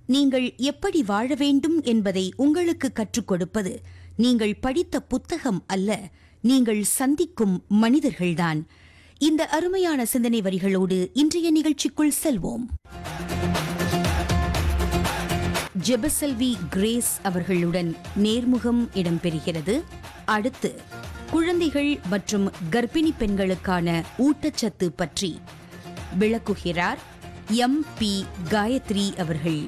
நீங்கள் எப்படி வாழ வேண்டும் என்பதை உங்களுக்கு கற்றுக் கொடுப்பது நீங்கள் படித்த புத்தகம் அல்ல நீங்கள் சந்திக்கும் மனிதர்கள்தான் இந்த அருமையான சிந்தனை வரிகளோடு இன்றைய நிகழ்ச்சிக்குள் செல்வோம் ஜெபசெல்வி கிரேஸ் அவர்களுடன் நேர்முகம் இடம்பெறுகிறது அடுத்து குழந்தைகள் மற்றும் கர்ப்பிணி பெண்களுக்கான ஊட்டச்சத்து பற்றி விளக்குகிறார் எம் பி காயத்ரி அவர்கள்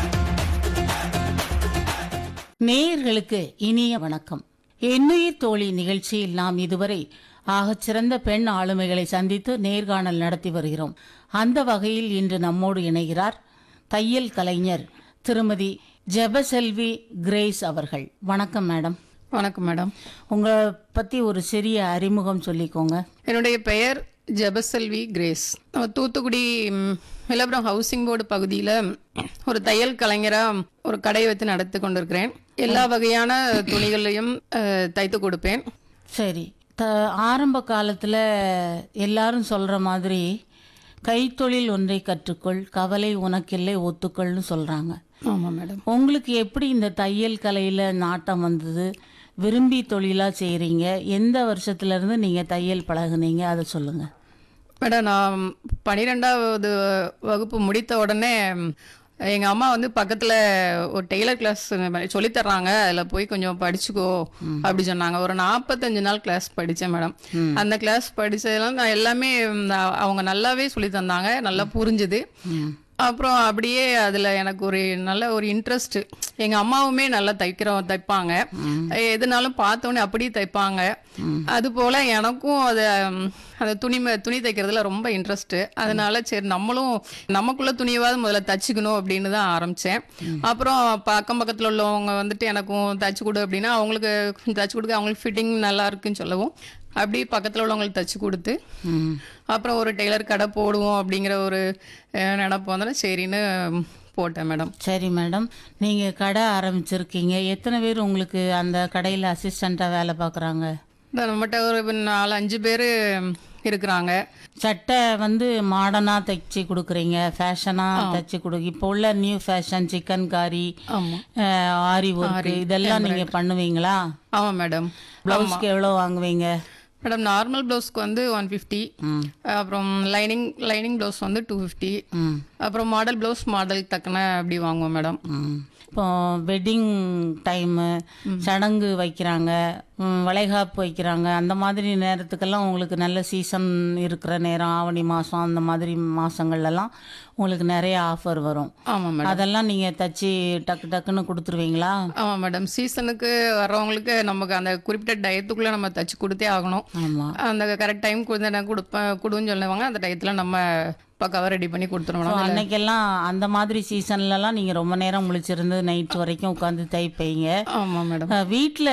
நேயர்களுக்கு இனிய வணக்கம் எண்ணுயிர் தோழி நிகழ்ச்சியில் நாம் இதுவரை ஆகச்சிறந்த பெண் ஆளுமைகளை சந்தித்து நேர்காணல் நடத்தி வருகிறோம் அந்த வகையில் இன்று நம்மோடு இணைகிறார் தையல் கலைஞர் திருமதி ஜெபசெல்வி கிரேஸ் அவர்கள் வணக்கம் மேடம் வணக்கம் மேடம் உங்களை பத்தி ஒரு சிறிய அறிமுகம் சொல்லிக்கோங்க என்னுடைய பெயர் ஜெபசெல்வி கிரேஸ் நம்ம தூத்துக்குடி ம், வில்லபுரம் ஹவுசிங் போர்டு பகுதியில் ஒரு தையல் கலைஞராக ஒரு கடை வைத்து நடத்தி கொண்டிருக்கிறேன் எல்லா வகையான துணிகளையும் அஹ், தைத்து கொடுப்பேன் சரி த ஆரம்ப காலத்தில் எல்லாரும் சொல்கிற மாதிரி கைத்தொழில் ஒன்றை கற்றுக்கொள் கவலை உனக்கில்லை ஒத்துக்கொள்னு சொல்கிறாங்க ஆமாம் மேடம் உங்களுக்கு எப்படி இந்த தையல் கலையில் நாட்டம் வந்தது விரும்பி தொழிலாக செய்கிறீங்க எந்த வருஷத்துலேருந்து நீங்கள் தையல் பழகுனீங்க அதை சொல்லுங்கள் மேடம் நான் பன்னிரெண்டாவது வகுப்பு முடித்த உடனே எங்கள் அம்மா வந்து பக்கத்தில் ஒரு டெய்லர் கிளாஸ் சொல்லித் தர்றாங்க அதில் போய் கொஞ்சம் படிச்சுக்கோ அப்படி சொன்னாங்க ஒரு நாற்பத்தஞ்சு நாள் கிளாஸ் படித்தேன் மேடம் அந்த கிளாஸ் படித்ததெல்லாம் நான் எல்லாமே ம், அவங்க நல்லாவே சொல்லி தந்தாங்க நல்லா புரிஞ்சுது அப்புறம் அப்படியே அதில் எனக்கு ஒரு நல்ல ஒரு இன்ட்ரெஸ்ட் எங்கள் அம்மாவுமே நல்லா தைக்கிறோம் தைப்பாங்க எதுனாலும் பார்த்தோன்னே அப்படியே தைப்பாங்க அது போல் எனக்கும் அதை ம், அந்த துணி ம- துணி தைக்கிறதுல ரொம்ப இன்ட்ரெஸ்ட் அதனால சரி நம்மளும் நமக்குள்ள துணியாவது முதல்ல தச்சுக்கணும் அப்படின்னு தான் ஆரம்பித்தேன் அப்புறம் பக்கம் பக்கத்தில் உள்ளவங்க வந்துட்டு எனக்கும் தச்சு கொடு அப்படின்னா அவங்களுக்கு கொஞ்சம் தச்சு கொடுக்க அவங்களுக்கு ஃபிட்டிங் நல்லா இருக்குன்னு சொல்லவும் அப்படி பக்கத்தில் உள்ளவங்களுக்கு தச்சு கொடுத்து அப்புறம் ஒரு டெய்லர் கடை போடுவோம் அப்படிங்கிற ஒரு அஹ், நினப்பு வந்தோடனே சரின்னு போட்டேன் மேடம் சரி மேடம் நீங்கள் கடை ஆரம்பிச்சிருக்கீங்க எத்தனை பேர் உங்களுக்கு அந்த கடையில் அசிஸ்டண்ட்டாக வேலை பார்க்குறாங்க இந்த நம்மகிட்ட ஒரு நாலு அஞ்சு பேர் இருக்கிறாங்க சட்டை வந்து மாடர்னாக தைச்சி கொடுக்குறீங்க ஃபேஷனாக தைச்சி கொடு இப்போ உள்ள நியூ ஃபேஷன் சிக்கன் காரி ஆமாம் ஆரி ஒர்க் இதெல்லாம் நீங்கள் பண்ணுவீங்களா ஆமாம் மேடம் ப்ளவுஸ்க்கு எவ்வளோ வாங்குவீங்க மேடம் நார்மல் ப்ளவுஸ்க்கு வந்து ஒன் ஃபிஃப்டி ம் அப்புறம் லைனிங் லைனிங் ப்ளவுஸ் வந்து டூ ஃபிஃப்டி ம் அப்புறம் மாடல் ப்ளவுஸ் மாடல் தக்கன அப்படி வாங்குவோம் மேடம் ம். இப்போ வெட்டிங் டைமு சடங்கு வைக்கிறாங்க ம், வளைகாப்பு வைக்கிறாங்க அந்த மாதிரி நேரத்துக்கெல்லாம் உங்களுக்கு நல்ல சீசன் இருக்கிற நேரம் ஆவணி மாதம் அந்த மாதிரி மாதங்கள்லாம் உங்களுக்கு நிறைய ஆஃபர் வரும் ஆமாம் மேடம் அதெல்லாம் நீங்கள் தச்சு டக்கு டக்குன்னு கொடுத்துருவீங்களா ஆமாம் மேடம் சீசனுக்கு வர்றவங்களுக்கு நமக்கு அந்த குறிப்பிட்ட டயத்துக்குள்ளே நம்ம தச்சு கொடுத்தே ஆகணும் ஆமாம் அந்த கரெக்ட் டைம் கொடுத்து நான் கொடுப்பேன் கொடுன்னு சொல்லுவாங்க அந்த டயத்தில் நம்ம பக்காவாக ரெடி பண்ணி கொடுத்துருவோம் அன்னைக்கெல்லாம் அந்த மாதிரி சீசன்லலாம் நீங்கள் ரொம்ப நேரம் முழிச்சிருந்து நைட் வரைக்கும் உட்காந்து தைப்பீங்க ஆமாம் மேடம் வீட்டில்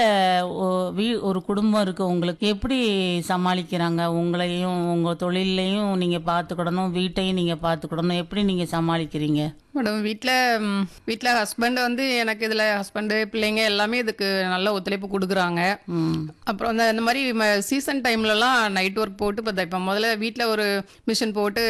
வீ ஒரு குடும்பம் இருக்கு உங்களுக்கு எப்படி சமாளிக்கிறாங்க உங்களையும் உங்கள் தொழிலையும் நீங்கள் பார்த்துக்கிடணும் வீட்டையும் நீங்கள் பார்த்துக்கிடணும் எப்படி நீங்கள் சமாளிக்கிறீங்க மேடம் வீட்டில் வீட்டில் ஹஸ்பண்ட் வந்து எனக்கு இதில் ஹஸ்பண்டு பிள்ளைங்க எல்லாமே இதுக்கு நல்ல ஒத்துழைப்பு கொடுக்குறாங்க ம் அப்புறம் அந்த இந்த மாதிரி சீசன் டைம்லலாம் நைட் ஒர்க் போட்டு இப்போ தைப்பேன் முதல்ல வீட்டில் ஒரு மிஷின் போட்டு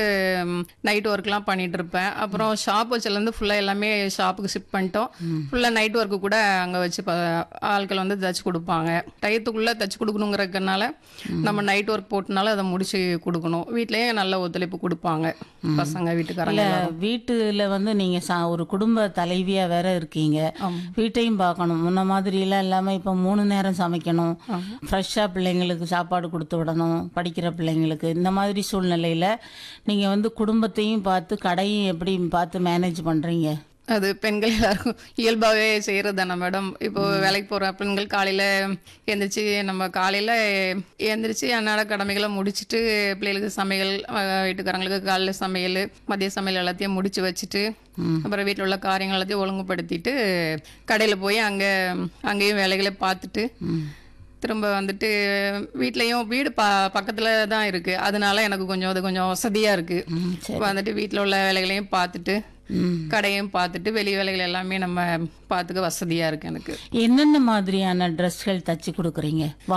நைட் ஒர்க்லாம் பண்ணிட்டு இருப்பேன் அப்புறம் ஷாப் வச்சலேருந்து ஃபுல்லாக எல்லாமே ஷாப்புக்கு ஷிஃப்ட் பண்ணிட்டோம் ஃபுல்லாக நைட் ஒர்க்கு கூட அங்கே வச்சு ப- ஆட்கள் வந்து தச்சு கொடுப்பாங்க டயத்துக்குள்ளே தச்சு கொடுக்கணுங்கிறதுனால நம்ம நைட் ஒர்க் போட்டனால அதை முடிச்சு கொடுக்கணும் வீட்லேயும் நல்ல ஒத்துழைப்பு கொடுப்பாங்க பசங்க வீட்டுக்காரங்க வீட்டில் வந்து நீங்கள் சா ஒரு குடும்ப தலைவியாக வேற இருக்கீங்க வீட்டையும் பார்க்கணும் முன்ன மாதிரிலாம் இல்லாமல் இப்போ மூணு நேரம் சமைக்கணும் ஃப்ரெஷ்ஷாக பிள்ளைங்களுக்கு சாப்பாடு கொடுத்து விடணும் படிக்கிற பிள்ளைங்களுக்கு இந்த மாதிரி சூழ்நிலையில் நீங்கள் வந்து குடும்பத்தையும் பார்த்து கடையும் எப்படி பார்த்து மேனேஜ் பண்ணுறீங்க அது பெண்கள் எல்லாருக்கும் இயல்பாகவே செய்கிறது தானே மேடம் இப்போ வேலைக்கு போகிற பெண்கள் காலையில் எழுந்திரிச்சு நம்ம காலையில் எழுந்திரிச்சு அன்னாட கடமைகளை முடிச்சுட்டு பிள்ளைகளுக்கு சமையல் அஹ், வீட்டுக்காரங்களுக்கு காலைல சமையல் மதிய சமையல் எல்லாத்தையும் முடிச்சு வச்சுட்டு அப்புறம் வீட்டில் உள்ள காரியங்கள் எல்லாத்தையும் ஒழுங்குபடுத்திட்டு கடையில் போய் அங்கே அங்கேயும் வேலைகளை பார்த்துட்டு திரும்ப வந்துட்டு வீட்லேயும் வீடு ப பக்கத்தில் தான் இருக்குது அதனால எனக்கு கொஞ்சம் அது கொஞ்சம் வசதியாக இருக்குது வந்துட்டு வீட்டில் உள்ள வேலைகளையும் பார்த்துட்டு கடையும் பார்த்துட்டு வெளி வேலைகள் எல்லாமே நம்ம பார்த்துக்க வசதியாக இருக்குது எனக்கு என்னென்ன மாதிரியான ட்ரெஸ்கள் தச்சு கொடுக்குறீங்க